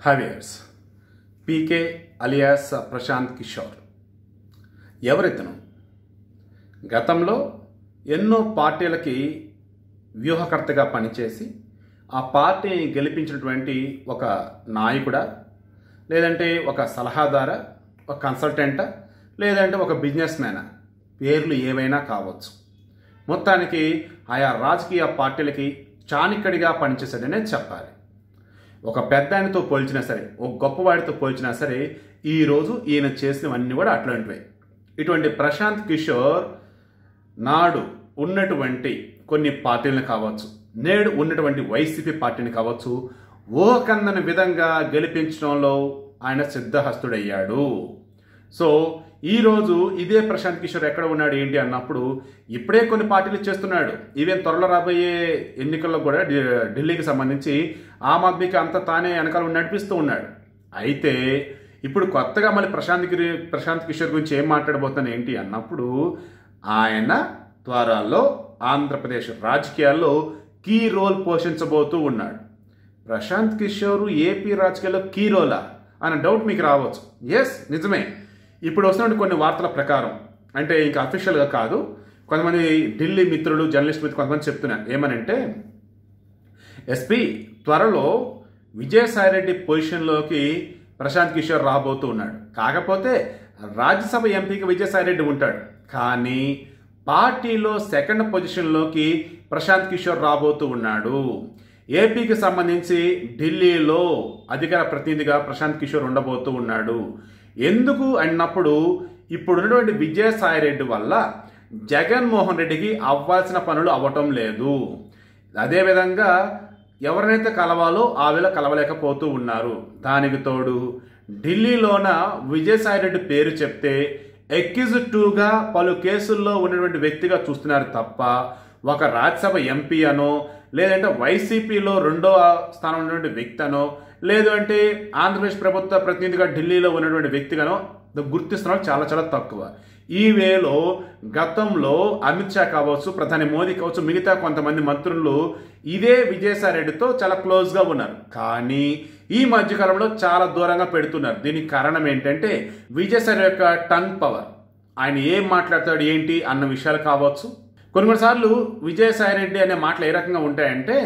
హవేర్స్ PK alias Prashant Kishor ఎవరితను గతంలో ఎన్నో పార్టీలకి వ్యూహకర్తగా పనిచేసి ఆ పార్టీని గెలిపించినటువంటి ఒక నాయకుడా లేదంటే ఒక సలహాదార ఒక కన్సల్టెంటా లేదంటే ఒక బిజినెస్ మ్యానా పేర్లు ఏవైనా కావచ్చు మొత్తానికి ఆయా రాజకీయ పార్టీలకి చాణిక్కడిగా పనిచేశాడనే చెప్పాలి ఒక పెద్ద ఆయనతో పోల్చినా సరే ఒక గొప్పవాడితో పోల్చినా సరే ఈరోజు ఈయన చేసినవన్నీ కూడా అట్లాంటివే ఇటువంటి ప్రశాంత్ కిషోర్ నాడు ఉన్నటువంటి కొన్ని పార్టీలను కావచ్చు నేడు ఉన్నటువంటి వైసీపీ పార్టీని కావచ్చు ఓ కందని విధంగా గెలిపించడంలో ఆయన సిద్ధహస్తుడయ్యాడు సో ఈరోజు ఇదే ప్రశాంత్ కిషోర్ ఎక్కడ ఉన్నాడు ఏంటి అన్నప్పుడు ఇప్పుడే కొన్ని పార్టీలు చేస్తున్నాడు ఈవెన్ త్వరలో రాబోయే ఎన్నికల్లో కూడా ఢి- ఢిల్లీకి సంబంధించి ఆమ్ ఆద్మీకి అంతా తానే వెనకాల నడిపిస్తూ ఉన్నాడు అయితే ఇప్పుడు కొత్తగా మళ్ళీ ప్రశాంత్ గిరి ప్రశాంత్ కిషోర్ గురించి ఏం మాట్లాడబోతున్నాను ఏంటి అన్నప్పుడు ఆయన త్వరలో ఆంధ్రప్రదేశ్ రాజకీయాల్లో కీ రోల్ పోషించబోతూ ఉన్నాడు ప్రశాంత్ కిషోర్ ఏపీ రాజకీయాల్లో కీ రోలా అన్న డౌట్ మీకు రావచ్చు ఎస్ నిజమే ఇప్పుడు వస్తున్న కొన్ని వార్తల ప్రకారం అంటే ఇంకా అఫీషియల్గా కాదు కొంతమంది ఢిల్లీ మిత్రులు జర్నలిస్ట్ మిత్రులు కొంతమంది చెప్తున్నారు ఏమనంటే ఎస్పీ త్వరలో విజయసాయిరెడ్డి పొజిషన్లోకి ప్రశాంత్ కిషోర్ రాబోతూ ఉన్నాడు కాకపోతే రాజ్యసభ ఎంపీకి విజయసాయిరెడ్డి ఉంటాడు కానీ పార్టీలో సెకండ్ పొజిషన్లోకి ప్రశాంత్ కిషోర్ రాబోతూ ఉన్నాడు ఏపీకి సంబంధించి ఢిల్లీలో అధికార ప్రతినిధిగా ప్రశాంత్ కిషోర్ ఉండబోతూ ఉన్నాడు ఎందుకు అన్నప్పుడు ఇప్పుడున్నటువంటి విజయసాయిరెడ్డి వల్ల జగన్మోహన్ రెడ్డికి అవ్వాల్సిన పనులు అవ్వటం లేదు అదేవిధంగా ఎవరినైతే కలవాలో ఆ వేళ కలవలేకపోతూ ఉన్నారు దానికి తోడు ఢిల్లీలోన విజయసాయిరెడ్డి పేరు చెప్తే ఎక్కిజుట్టుగా పలు కేసుల్లో ఉన్నటువంటి వ్యక్తిగా చూస్తున్నారు తప్ప ఒక రాజ్యసభ ఎంపీ అనో లేదంటే వైసీపీలో రెండో స్థానంలో ఉన్నటువంటి వ్యక్తి అనో లేదు అంటే ఆంధ్రప్రదేశ్ ప్రభుత్వ ప్రతినిధిగా ఢిల్లీలో ఉన్నటువంటి వ్యక్తిగానో గుర్తిస్తున్నారు చాలా చాలా తక్కువ ఈ వేలో గతంలో అమిత్ షా కావచ్చు ప్రధాని మోదీ కావచ్చు మిగతా కొంతమంది మంత్రులు ఇదే విజయసాయిరెడ్డితో చాలా క్లోజ్గా ఉన్నారు కానీ ఈ మధ్యకాలంలో చాలా దూరంగా పెడుతున్నారు దీనికి కారణం ఏంటంటే విజయసాయి యొక్క టంగ్ పవర్ ఆయన ఏం మాట్లాడతాడు ఏంటి అన్న విషయాలు కావచ్చు కొన్ని కొన్నిసార్లు విజయసాయిరెడ్డి అనే మాటలు ఏ రకంగా ఉంటాయంటే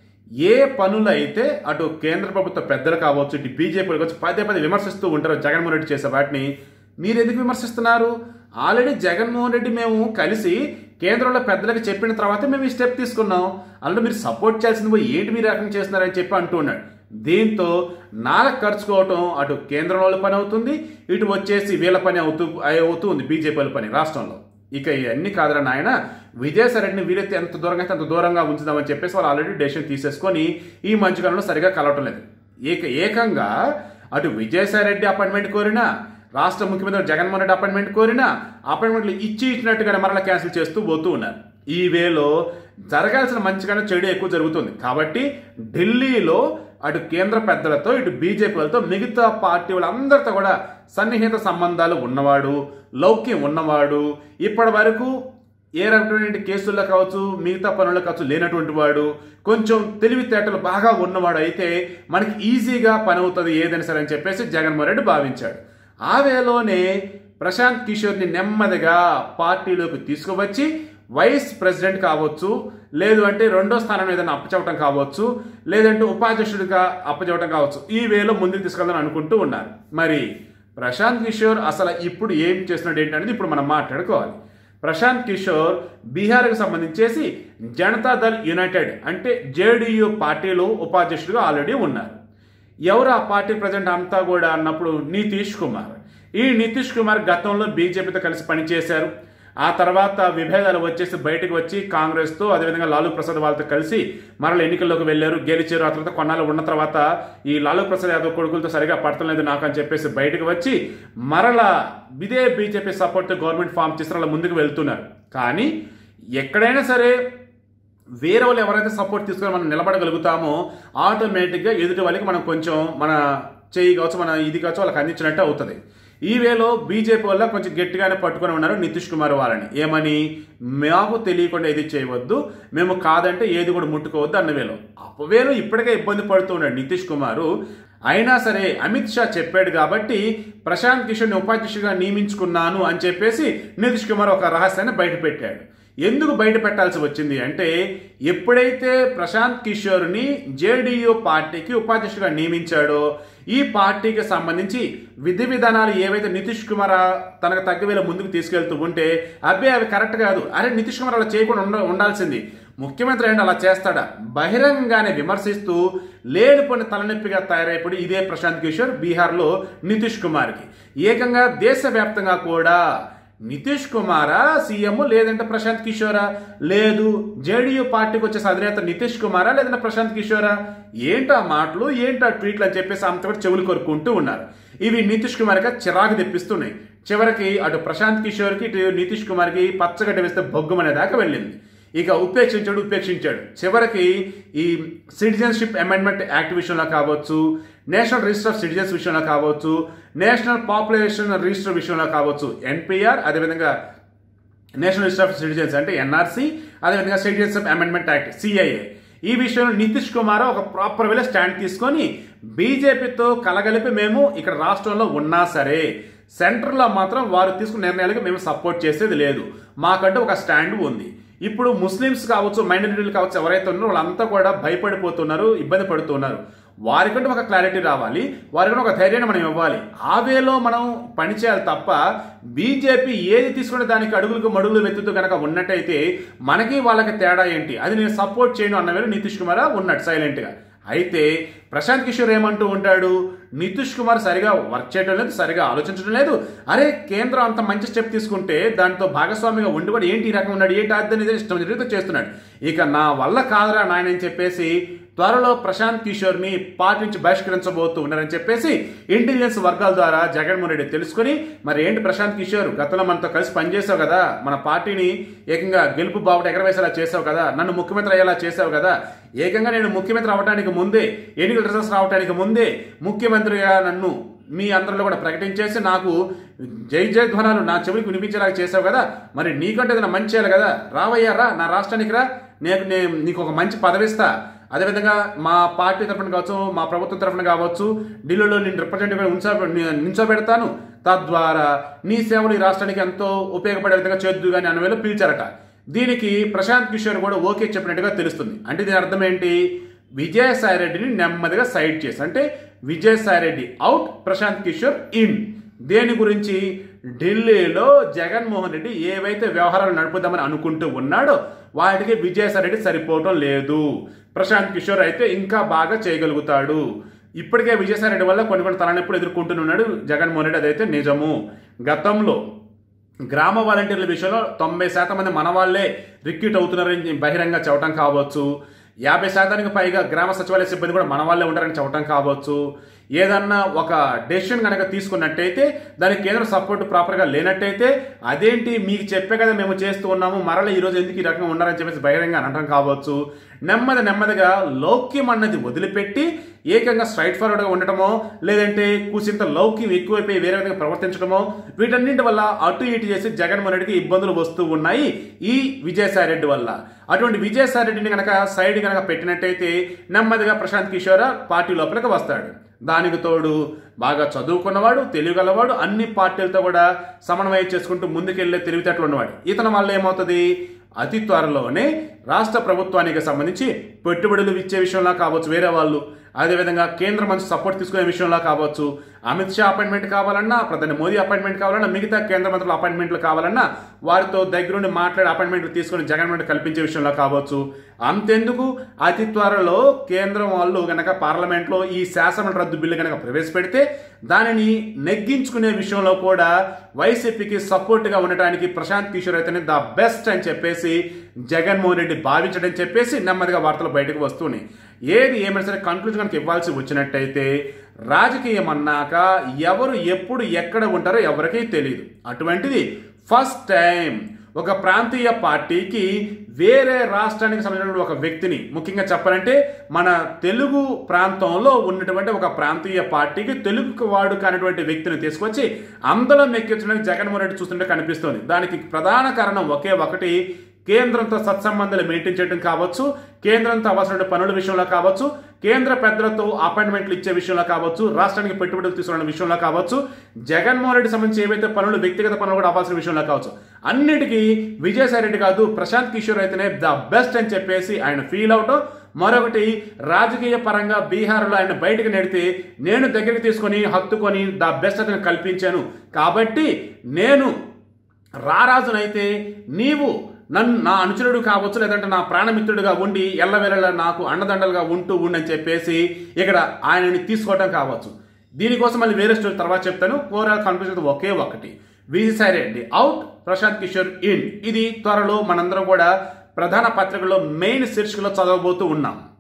ఏ పనులు అయితే అటు కేంద్ర ప్రభుత్వ పెద్దలు కావచ్చు ఇటు బీజేపీలు కావచ్చు పదే పదే విమర్శిస్తూ ఉంటారు జగన్మోహన్ రెడ్డి చేసే వాటిని మీరు ఎందుకు విమర్శిస్తున్నారు ఆల్రెడీ జగన్మోహన్ రెడ్డి మేము కలిసి కేంద్రంలో పెద్దలకు చెప్పిన తర్వాత మేము ఈ స్టెప్ తీసుకున్నాం అందులో మీరు సపోర్ట్ చేయాల్సింది పోయి ఏంటి మీరు ఈ రకం చేస్తున్నారని చెప్పి అంటూ ఉన్నాడు దీంతో నాలుగు ఖర్చుకోవటం అటు కేంద్రంలో పని అవుతుంది ఇటు వచ్చేసి వీళ్ళ పని అవుతూ అవుతూ ఉంది బీజేపీ పని రాష్ట్రంలో ఇక ఇవన్నీ కాదురా నాయన విజయసాయిరెడ్డిని వీలైతే ఎంత దూరంగా అయితే అంత దూరంగా ఉంచుదామని చెప్పేసి వాళ్ళు ఆల్రెడీ డెసిషన్ తీసేసుకొని ఈ మధ్యకాలంలో సరిగా కలవటం లేదు ఏక ఏకంగా అటు విజయసాయిరెడ్డి అపాయింట్మెంట్ కోరినా రాష్ట్ర ముఖ్యమంత్రి జగన్మోహన్ రెడ్డి అపాయింట్మెంట్ కోరినా అపాయింట్మెంట్లు ఇచ్చి ఇచ్చినట్టుగానే మరలా క్యాన్సిల్ చేస్తూ పోతూ ఉన్నారు ఈ వేలో జరగాల్సిన మంచిగానే చెడు ఎక్కువ జరుగుతుంది కాబట్టి ఢిల్లీలో అటు కేంద్ర పెద్దలతో ఇటు బీజేపీ వాళ్ళతో మిగతా పార్టీ వాళ్ళందరితో కూడా సన్నిహిత సంబంధాలు ఉన్నవాడు లౌక్యం ఉన్నవాడు ఇప్పటి వరకు ఏ రకమైన కేసుల్లో కావచ్చు మిగతా పనుల్లో కావచ్చు లేనటువంటి వాడు కొంచెం తెలివితేటలు బాగా ఉన్నవాడు అయితే మనకి ఈజీగా పని అవుతుంది ఏదైనా సరే అని చెప్పేసి జగన్మోహన్ రెడ్డి భావించాడు ఆ వేలోనే ప్రశాంత్ కిషోర్ని నెమ్మదిగా పార్టీలోకి తీసుకువచ్చి వైస్ ప్రెసిడెంట్ కావచ్చు లేదు అంటే రెండో స్థానం ఏదైనా అప్పచెప్పటం కావచ్చు లేదంటే ఉపాధ్యక్షుడిగా అప్పచెప్పటం కావచ్చు ఈ వేలో ముందుకు తీసుకెళ్దాం అనుకుంటూ ఉన్నారు మరి ప్రశాంత్ కిషోర్ అసలు ఇప్పుడు ఏం చేస్తున్నాడు ఏంటనేది ఇప్పుడు మనం మాట్లాడుకోవాలి ప్రశాంత్ కిషోర్ బీహార్కి సంబంధించేసి జనతాదళ్ యునైటెడ్ అంటే జేడీయూ పార్టీలో ఉపాధ్యక్షుడిగా ఆల్రెడీ ఉన్నారు ఎవరు ఆ పార్టీ ప్రజెంట్ అంతా కూడా అన్నప్పుడు నితీష్ కుమార్ ఈ నితీష్ కుమార్ గతంలో బీజేపీతో కలిసి పనిచేశారు ఆ తర్వాత విభేదాలు వచ్చేసి బయటకు వచ్చి కాంగ్రెస్తో అదేవిధంగా లాలూ ప్రసాద్ వాళ్ళతో కలిసి మరల ఎన్నికల్లోకి వెళ్ళారు గెలిచారు ఆ తర్వాత కొన్నాళ్ళు ఉన్న తర్వాత ఈ లాలూ ప్రసాద్ యాదవ్ కొడుకులతో సరిగా పడతలేదు నాకు అని చెప్పేసి బయటకు వచ్చి మరల ఇదే బీజేపీ సపోర్ట్తో గవర్నమెంట్ ఫామ్ చేసిన వాళ్ళ ముందుకు వెళ్తున్నారు కానీ ఎక్కడైనా సరే వేరే వాళ్ళు ఎవరైతే సపోర్ట్ తీసుకొని మనం నిలబడగలుగుతామో ఆటోమేటిక్గా ఎదుటి వాళ్ళకి మనం కొంచెం మన చేయి కావచ్చు మన ఇది కావచ్చు వాళ్ళకి అందించినట్టు అవుతుంది ఈ వేలో బీజేపీ వల్ల కొంచెం గట్టిగానే పట్టుకొని ఉన్నారు నితీష్ కుమార్ వాళ్ళని ఏమని మాకు తెలియకుండా ఏది చేయవద్దు మేము కాదంటే ఏది కూడా ముట్టుకోవద్దు అన్న వేలో అప్పవేలో ఇప్పటికే ఇబ్బంది పడుతూ ఉన్నాడు నితీష్ కుమారు అయినా సరే అమిత్ షా చెప్పాడు కాబట్టి ప్రశాంత్ కిషోర్ని ఉపాధ్యక్షుడిగా నియమించుకున్నాను అని చెప్పేసి నితీష్ కుమార్ ఒక రహస్యాన్ని బయటపెట్టాడు ఎందుకు బయట పెట్టాల్సి వచ్చింది అంటే ఎప్పుడైతే ప్రశాంత్ కిషోర్ని జేడీయూ పార్టీకి ఉపాధ్యక్షుడిగా నియమించాడో ఈ పార్టీకి సంబంధించి విధి విధానాలు ఏవైతే నితీష్ కుమార్ తనకు తగ్గవేళ ముందుకు తీసుకెళ్తూ ఉంటే అబ్బే అవి కరెక్ట్ కాదు అరే నితీష్ కుమార్ అలా చేయకుండా ఉండ ఉండాల్సింది ముఖ్యమంత్రి ఏంటి అలా చేస్తాడా బహిరంగానే విమర్శిస్తూ లేనిపోని తలనొప్పిగా తయారైపోయి ఇదే ప్రశాంత్ కిషోర్ బీహార్లో నితీష్ కుమార్కి ఏకంగా దేశవ్యాప్తంగా కూడా నితీష్ కుమారా సీఎం లేదంటే ప్రశాంత్ కిషోరా లేదు జేడీయూ పార్టీకి వచ్చేసి అధినేత నితీష్ కుమారా లేదంటే ప్రశాంత్ కిషోరా ఏంటా మాటలు ఏంటా ట్వీట్లు అని చెప్పేసి అంత కూడా చెవులు కొరుకుంటూ ఉన్నారు ఇవి నితీష్ కుమార్గా చిరాకు తెప్పిస్తున్నాయి చివరికి అటు ప్రశాంత్ కిషోర్కి ఇటు నితీష్ కుమార్కి పచ్చగడ్డ వేస్తే బొగ్గుమనే దాకా వెళ్ళింది ఇక ఉపేక్షించాడు ఉపేక్షించాడు చివరికి ఈ సిటిజన్షిప్ అమెండ్మెంట్ యాక్ట్ విషయంలో కావచ్చు నేషనల్ రిజిస్టర్ ఆఫ్ సిటిజన్స్ విషయంలో కావచ్చు నేషనల్ పాపులేషన్ రిజిస్టర్ విషయంలో కావచ్చు ఎన్పిఆర్ అదేవిధంగా నేషనల్ రిజిస్టర్ ఆఫ్ సిటిజన్స్ అంటే ఎన్ఆర్సీ అదేవిధంగా సిటిజన్షిప్ అమెండ్మెంట్ యాక్ట్ సిఐఏ ఈ విషయంలో నితీష్ కుమార్ ఒక ప్రాపర్ వేలో స్టాండ్ తీసుకొని బీజేపీతో కలగలిపి మేము ఇక్కడ రాష్ట్రంలో ఉన్నా సరే సెంటర్లో మాత్రం వారు తీసుకున్న నిర్ణయాలకు మేము సపోర్ట్ చేసేది లేదు మాకంటూ ఒక స్టాండ్ ఉంది ఇప్పుడు ముస్లిమ్స్ కావచ్చు మైనారిటీలు కావచ్చు ఎవరైతే ఉన్నారో వాళ్ళంతా కూడా భయపడిపోతున్నారు ఇబ్బంది పడుతున్నారు వారికంటే ఒక క్లారిటీ రావాలి వారికంటే ఒక ధైర్యాన్ని మనం ఇవ్వాలి ఆ వేలో మనం పనిచేయాలి తప్ప బీజేపీ ఏది తీసుకునే దానికి అడుగులకు మడుగులు వెతుకుతూ కనుక ఉన్నట్టయితే మనకి వాళ్ళకి తేడా ఏంటి అది నేను సపోర్ట్ చేయను అన్న వేళ నితీష్ కుమార్ ఉన్నాడు సైలెంట్గా అయితే ప్రశాంత్ కిషోర్ ఏమంటూ ఉంటాడు నితీష్ కుమార్ సరిగా వర్క్ చేయడం లేదు సరిగా ఆలోచించడం లేదు అరే కేంద్రం అంత మంచి స్టెప్ తీసుకుంటే దాంతో భాగస్వామిగా ఉండి కూడా ఏంటి ఈ రకం ఉన్నాడు ఏంటి అర్థం ఇష్టం జరిగితే చేస్తున్నాడు ఇక నా వల్ల కాదురా నాయన అని చెప్పేసి త్వరలో ప్రశాంత్ కిషోర్ ని పార్టీ నుంచి బహిష్కరించబోతూ ఉన్నారని చెప్పేసి ఇంటెలిజెన్స్ వర్గాల ద్వారా జగన్మోహన్ రెడ్డి తెలుసుకుని మరి ఏంటి ప్రశాంత్ కిషోర్ గతంలో మనతో కలిసి పనిచేసావు కదా మన పార్టీని ఏకంగా గెలుపు బావుట ఎగరవేసేలా చేసావు కదా నన్ను ముఖ్యమంత్రి అయ్యేలా చేసావు కదా ఏకంగా నేను ముఖ్యమంత్రి అవడానికి ముందే ఎన్నికల రిజల్ట్స్ రావడానికి ముందే ముఖ్యమంత్రిగా నన్ను మీ అందరిలో కూడా ప్రకటించేసి నాకు జై జయ ధ్వనాలు నా చెవికి వినిపించేలాగా చేసావు కదా మరి నీకంటే ఏదైనా మంచి చేయాలి కదా రావయ్యా రా నా రాష్ట్రానికి రా నేను నేను నీకు ఒక మంచి పదవి ఇస్తా అదేవిధంగా మా పార్టీ తరఫున కావచ్చు మా ప్రభుత్వం తరఫున కావచ్చు ఢిల్లీలో నేను రిప్రజెంటేటివ్ ఉంచో నించోబెడతాను తద్వారా నీ సేవలు ఈ రాష్ట్రానికి ఎంతో ఉపయోగపడే విధంగా చేద్దు కానీ అన్న వేళ పిలిచారట దీనికి ప్రశాంత్ కిషోర్ కూడా ఓకే చెప్పినట్టుగా తెలుస్తుంది అంటే దీని అర్థం ఏంటి విజయసాయి రెడ్డిని నెమ్మదిగా సైడ్ చేసి అంటే విజయసాయి రెడ్డి అవుట్ ప్రశాంత్ కిషోర్ ఇన్ దేని గురించి ఢిల్లీలో జగన్మోహన్ రెడ్డి ఏవైతే వ్యవహారాలు నడుపుదామని అనుకుంటూ ఉన్నాడో వాటికి విజయసాయి రెడ్డి సరిపోవటం లేదు ప్రశాంత్ కిషోర్ అయితే ఇంకా బాగా చేయగలుగుతాడు ఇప్పటికే విజయసాయి రెడ్డి వల్ల కొన్ని కొన్ని తలనొప్పులు ఎదుర్కొంటున్నాడు జగన్మోహన్ రెడ్డి అదైతే నిజము గతంలో గ్రామ వాలంటీర్ల విషయంలో తొంభై శాతం మంది మన వాళ్ళే రిక్రూట్ అవుతున్నారని బహిరంగ చెప్పడం కావచ్చు యాభై శాతానికి పైగా గ్రామ సచివాలయ సిబ్బంది కూడా మన వాళ్ళే ఉంటారని చెప్పడం కావచ్చు ఏదన్నా ఒక డెసిషన్ కనుక తీసుకున్నట్టయితే దానికి కేంద్ర సపోర్ట్ ప్రాపర్గా లేనట్టయితే అదేంటి మీకు చెప్పే కదా మేము చేస్తూ ఉన్నాము మరల ఈరోజు ఎందుకు ఈ రకంగా ఉన్నారని చెప్పేసి బహిరంగ అనడం కావచ్చు నెమ్మది నెమ్మదిగా లౌక్యం అన్నది వదిలిపెట్టి ఏకంగా స్ట్రైట్ ఫార్వర్డ్గా ఉండటమో లేదంటే కూసింత లౌక్యం ఎక్కువైపోయి వేరే విధంగా ప్రవర్తించడమో వీటన్నింటి వల్ల అటు ఇటు చేసి జగన్మోహన్ రెడ్డికి ఇబ్బందులు వస్తూ ఉన్నాయి ఈ విజయసాయి రెడ్డి వల్ల అటువంటి విజయసాయి రెడ్డిని కనుక సైడ్ కనుక పెట్టినట్టయితే నెమ్మదిగా ప్రశాంత్ కిషోర్ పార్టీ లోపలికి వస్తాడు దానికి తోడు బాగా చదువుకున్నవాడు తెలియగలవాడు అన్ని పార్టీలతో కూడా సమన్వయం చేసుకుంటూ ముందుకెళ్లే తెలివితేటలు ఉన్నవాడు ఇతని వల్ల ఏమవుతుంది అతి త్వరలోనే రాష్ట్ర ప్రభుత్వానికి సంబంధించి పెట్టుబడులు ఇచ్చే విషయంలో కావచ్చు వేరే వాళ్ళు అదేవిధంగా కేంద్ర మంత్రి సపోర్ట్ తీసుకునే విషయంలో కావచ్చు అమిత్ షా అపాయింట్మెంట్ కావాలన్నా ప్రధాని మోదీ అపాయింట్మెంట్ కావాలన్నా మిగతా కేంద్ర మంత్రుల అపాయింట్మెంట్లు కావాలన్నా వారితో దగ్గరుండి మాట్లాడి అపాయింట్మెంట్లు తీసుకుని జగన్మెంట్ కల్పించే విషయంలో కావచ్చు అంతెందుకు అతి త్వరలో కేంద్రం వాళ్ళు గనక పార్లమెంట్లో ఈ శాసన రద్దు బిల్లు గనక ప్రవేశపెడితే దానిని నెగ్గించుకునే విషయంలో కూడా వైసీపీకి సపోర్ట్గా ఉండటానికి ప్రశాంత్ కిషోర్ అయితేనే ద బెస్ట్ అని చెప్పేసి జగన్మోహన్ రెడ్డి భావించడం చెప్పేసి నెమ్మదిగా వార్తలు బయటకు వస్తున్నాయి ఏది ఏమైనా సరే కన్క్లూజన్ కనుక ఇవ్వాల్సి వచ్చినట్టయితే రాజకీయం అన్నాక ఎవరు ఎప్పుడు ఎక్కడ ఉంటారో ఎవరికీ తెలియదు అటువంటిది ఫస్ట్ టైం ఒక ప్రాంతీయ పార్టీకి వేరే రాష్ట్రానికి సంబంధించిన ఒక వ్యక్తిని ముఖ్యంగా చెప్పాలంటే మన తెలుగు ప్రాంతంలో ఉన్నటువంటి ఒక ప్రాంతీయ పార్టీకి తెలుగు వాడు కానిటువంటి వ్యక్తిని తీసుకొచ్చి అందులో నెక్కించడానికి జగన్మోహన్ రెడ్డి చూస్తుంటే కనిపిస్తోంది దానికి ప్రధాన కారణం ఒకే ఒకటి కేంద్రంతో సత్సంబంధాలు మెయింటైన్ చేయడం కావచ్చు కేంద్రంతో అవసరమైన పనుల విషయంలో కావచ్చు కేంద్ర పెద్దలతో అపాయింట్మెంట్లు ఇచ్చే విషయంలో కావచ్చు రాష్ట్రానికి పెట్టుబడులు తీసుకున్న విషయంలో కావచ్చు జగన్మోహన్ రెడ్డి సంబంధించి ఏవైతే పనులు వ్యక్తిగత పనులు కూడా అవ్వాల్సిన విషయంలో కావచ్చు అన్నిటికీ విజయసాయి రెడ్డి కాదు ప్రశాంత్ కిషోర్ అయితేనే ద బెస్ట్ అని చెప్పేసి ఆయన ఫీల్ అవటం మరొకటి రాజకీయ పరంగా బీహార్లో ఆయన బయటకు నెడితే నేను దగ్గరికి తీసుకొని హత్తుకొని ద బెస్ట్ అతను కల్పించాను కాబట్టి నేను రారాజునైతే నీవు నన్ను నా అనుచరుడు కావచ్చు లేదంటే నా ప్రాణమిత్రుడిగా ఉండి ఎల్లవెల్లలా నాకు అండదండలుగా ఉంటూ ఉండని చెప్పేసి ఇక్కడ ఆయనని తీసుకోవటం కావచ్చు దీనికోసం మళ్ళీ వేరే స్టోరీ తర్వాత చెప్తాను ఓవరాల్ కన్ఫ్యూజన్ ఒకే ఒకటి విజయసాయి రెడ్డి అవుట్ ప్రశాంత్ కిషోర్ ఇన్ ఇది త్వరలో మనందరం కూడా ప్రధాన పత్రికలో మెయిన్ శీర్షికలో చదవబోతూ ఉన్నాం